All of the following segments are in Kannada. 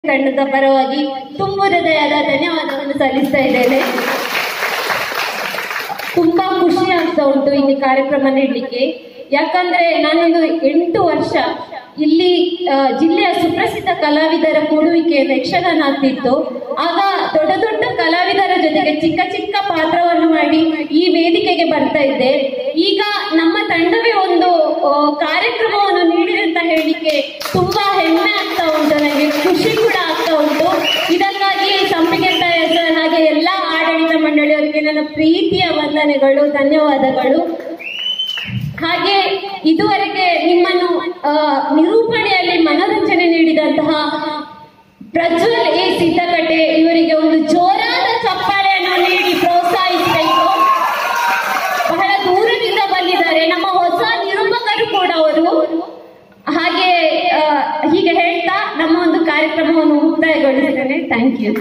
ತಂಡದ ಪರವಾಗಿ ತುಂಬು ಹೃದಯದ ಧನ್ಯವಾದವನ್ನು ಸಲ್ಲಿಸ್ತಾ ಇದ್ದೇನೆ ತುಂಬಾ ಖುಷಿ ಆಗ್ತಾ ಉಂಟು ಇಲ್ಲಿ ಕಾರ್ಯಕ್ರಮ ನೀಡಲಿಕ್ಕೆ ಯಾಕಂದ್ರೆ ನಾನೊಂದು ಎಂಟು ವರ್ಷ ಇಲ್ಲಿ ಆ, ಜಿಲ್ಲೆಯ ಸುಪ್ರಸಿದ್ಧ ಕಲಾವಿದರ ಕೂಡುವಿಕೆಯನ್ನು ಯಕ್ಷಗಾನ ಆಗ್ತಿತ್ತು ಆಗ ದೊಡ್ಡ ದೊಡ್ಡ ಕಲಾವಿದರ ಜೊತೆಗೆ ಚಿಕ್ಕ ಚಿಕ್ಕ ಪಾತ್ರವನ್ನು ಮಾಡಿ ಈ ವೇದಿಕೆಗೆ ಬರ್ತಾ ಇದ್ದೆ ಈಗ ನಮ್ಮ ತಂಡವೇ ಒಂದು ಆ, ಕಾರ್ಯಕ್ರಮವನ್ನು ನೀಡಿದೆ ಅಂತ ಹೇಳಿಕ್ಕೆ ತುಂಬಾ ಹೆಮ್ಮೆ ಆಗ್ತಾ ಉಂಟು ನನಗೆ ಖುಷಿ ಕೂಡ ಆಗ್ತಾ ಉಂಟು ಇದಕ್ಕಾಗಿ ಸಂಪಿಗೆ ಸರ್ ಹಾಗೆ ಎಲ್ಲ ಆಡಳಿತ ಮಂಡಳಿಯವರಿಗೆ ನನ್ನ ಪ್ರೀತಿಯ ವಂದನೆಗಳು ಧನ್ಯವಾದಗಳು ಹಾಗೆ ಇದುವರೆಗೆ ನಿಮ್ಮನ್ನು ಆ, ನಿರೂಪಣೆಯಲ್ಲಿ ಮನೋರಂಜನೆ ನೀಡಿದಂತಹ ಪ್ರಜ್ವಲ್ ಎ ಸಿದ್ದಕಟ್ಟೆ ಇವರಿಗೆ ಒಂದು ಜೋರಾದ ಚಪ್ಪಾಳೆಯನ್ನು ನೀಡಿ ಪ್ರೋತ್ಸಾಹಿಸಬೇಕು ಬಹಳ ದೂರದಿಂದ ಬಂದಿದ್ದಾರೆ ನಮ್ಮ ಹೊಸ ನಿರೂಪಕರು ಕೂಡ ಅವರು ಹಾಗೆ ಆ, ಹೀಗೆ ಹೇಳ್ತಾ ನಮ್ಮ ಒಂದು ಕಾರ್ಯಕ್ರಮವನ್ನು ಮುಕ್ತಾಯಗೊಳಿಸ್ತೇನೆ ಥ್ಯಾಂಕ್ ಯು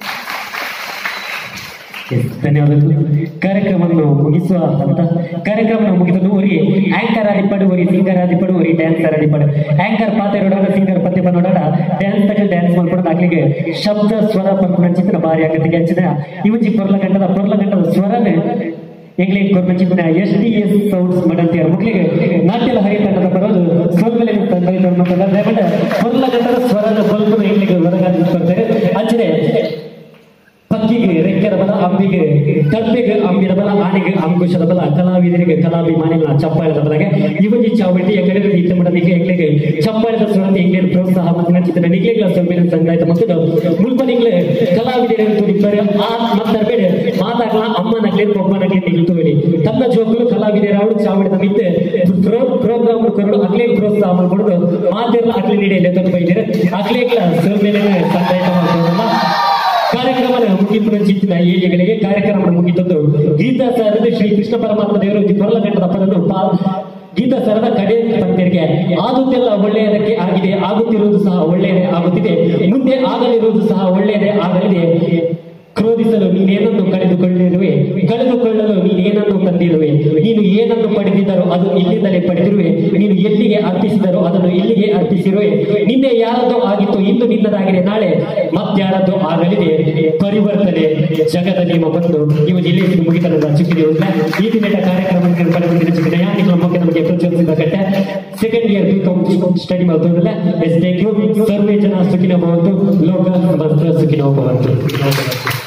ಎಸ್, ಧನ್ಯವಾದಗಳು ಕಾರ್ಯಕ್ರಮವನ್ನು ಮುಗಿಸುವ ಹಂತ ಕಾರ್ಯಕ್ರಮ ಮುಗಿದನು ಒರಿಗೆ ಆಂಕರ್ ಆದಿಪಡು ಒರಿ ಸಿಂಗರ್ ಆದಿಪಡು ಒರಿ ಡ್ಯಾನ್ಸರ್ ಆದಿಪಡು ಆಂಕರ್ ಪಾತೆ ನೋಡೋಣ ಸಿಂಗರ್ ಪತ್ತೆ ನೋಡೋಣ ಡ್ಯಾನ್ಸ್ ತಗೊಂಡು ಡ್ಯಾನ್ಸ್ ಮಾಡ್ಕೊಂಡು ಆಗ್ಲಿಗೆ ಶಬ್ದ ಸ್ವರ ಪರ್ಪಣ ಚಿತ್ರ ಭಾರಿ ಆಗತ್ತಿಗೆ ಹಚ್ಚಿದ ಇವಜಿ ಪೊರ್ಲ ಗಂಟದ ಪೊರ್ಲ ಗಂಟದ ಸ್ವರನ ಎಂಗ್ಲಿಷ್ ಕೊರ್ಮಂಚಿನ ಎಸ್ ಡಿ ಎಸ್ ಸೌಂಡ್ಸ್ ಮಾಡಂತೀರ ಮುಖ್ಲಿಗೆ ನಾಟ್ಯಲ ಹರಿತಂಡದ ಬರೋದು ಸ್ವರ್ಗಲೆ ತಂಡ ದಯಮಾಡ ಪೊರ್ಲ ಗಂಟದ ಸ್ವರದ ಬಲ್ಪನ ಎಂಗ್ಲಿಗೆ ಹೊರಗಾದ ಬರ್ತಾರೆ ಹಚ್ಚಿದೆ ಪಕ್ಕಿಗೆ ರೆಕ್ಕೆರ ಬಲ ಅಂಬಿಗೆ ತರ್ಪಿಗೆ ಅಂಬಿನ ಬಲ ಆನೆಗೆ ಅಂಕುಶದ ಬಲ ಕಲಾವಿದರಿಗೆ ಕಲಾಭಿಮಾನಿಗಳ ಚಪ್ಪಾಳದ ಬಲಗೆ ಯುವಜಿ ಚಾವಟಿಯ ಕಡೆಗೆ ಗೀತೆ ಮಾಡಲಿಕ್ಕೆ ಎಂಗ್ಲಿಗೆ ಚಪ್ಪಾಳದ ಸ್ವರತೆ ಎಂಗ್ಲೇನು ಪ್ರೋತ್ಸಾಹ ಮತ್ತು ಚಿತ್ರ ನಿಗ್ಲೆಗಳ ಸಮ್ಮೇಳನ ಸಂಘಾಯಿತ ಮತ್ತು ಮುಲ್ಪನಿಗ್ಲೆ ಕಲಾವಿದರಿಗೆ ತುಡಿತಾರೆ ಆ ಮತ್ತರ್ಬೇಡ ಮಾತಾಡ್ಲ ಅಮ್ಮನಗ್ಲಿ ಒಬ್ಬನಗ್ಲಿ ನಿಲ್ತುವಲಿ ತನ್ನ ಜೋಕುಲು ಕಲಾವಿದರ ಅವಳು ಚಾವಡಿದ ಮಿತ್ತೆ ಪ್ರೋಗ್ರಾಮ್ ಕೊರಡು ಅಗ್ಲೇ ಪ್ರೋತ್ಸಾಹ ಮಾಡ್ಕೊಡೋದು ಮಾತೆಲ್ಲ ಅಗ್ಲಿ ನೀಡಿ ತಂದು ಬೈದಿರೆ ಅಗ್ಲೇಗಳ ಸಮ್ಮೇಳನ ಸಂಘಾಯಿತ ಮಾಡ್ಕೊಳ್ಳೋಣ ಕಾರ್ಯಕ್ರಮ ಮುಗಿದ ಚಿತ್ತಿನ ಏಳಿಗೆಗಳಿಗೆ ಕಾರ್ಯಕ್ರಮ ಮುಗಿದದ್ದು ಗೀತಾ ಸಾರದ ಶ್ರೀ ಕೃಷ್ಣ ಪರಮಾತ್ಮ ದೇವರು ಪರಲಕಂಠದ ಪದನ್ನು ಪಾ- ಗೀತಾ ಸರದ ಕಡೆ ಪಂದ್ಯರಿಗೆ ಆಗುತ್ತೆಲ್ಲ ಒಳ್ಳೆಯದಕ್ಕೆ ಆಗಿದೆ ಆಗುತ್ತಿರುವುದು ಸಹ ಒಳ್ಳೆಯದೇ ಆಗುತ್ತಿದೆ ಮುಂದೆ ಆಗಲಿರುವುದು ಸಹ ಒಳ್ಳೆಯದೇ ಆಗಲಿದೆ ಕ್ರೋಧಿಸಲು ನೀನೇನನ್ನು ಕಳೆದುಕೊಳ್ಳಿರುವೆ ಕಳೆದುಕೊಳ್ಳಲು ನೀನೇನನ್ನು ತಂದಿರುವೆ ನೀನು ಏನನ್ನು ಪಡೆದಿದ್ದರೋ ಅದು ಇಲ್ಲಿಂದಲೇ ಪಡೆದಿರುವೆ ನೀನು ಎಲ್ಲಿಗೆ ಅರ್ಪಿಸಿದರೋ ಅದನ್ನು ಇಲ್ಲಿಗೆ ಅರ್ಪಿಸಿರುವೆ ನಿನ್ನೆ ಯಾರದೋ ಆಗಿತ್ತು ಇಂದು ನಿನ್ನದಾಗಿದೆ ನಾಳೆ ಮತ್ಯಾರದೋ ಆಗಲಿದೆ ಪರಿವರ್ತನೆ ಜಗದ ನಿಯಮ ಬಂದು ನೀವು ಜಿಲ್ಲೆಯಲ್ಲಿ ಮುಗಿತನದ ಚುಕ್ಕಿದೆ ಈ ದಿನದ ಕಾರ್ಯಕ್ರಮಕ್ಕೆ ಪಡೆದಿದ್ದ ಚುಕ್ಕಿದೆ ನಿಮ್ಮ ಮುಖ್ಯ ನಮಗೆ ಪ್ರಚೋದಿಸಿದ ಕಟ್ಟೆ ಸೆಕೆಂಡ್ ಇಯರ್ ಸ್ಟಡಿ ಮಾಡ್ತದಲ್ಲ ಎಸ್ ಥ್ಯಾಂಕ್ ಯು ಸರ್ವೇ ಜನ ಸುಖಿನ ಭವಂತು ಲೋಕ ಭದ್ರ ಸುಖಿನೋ ಭವಂತು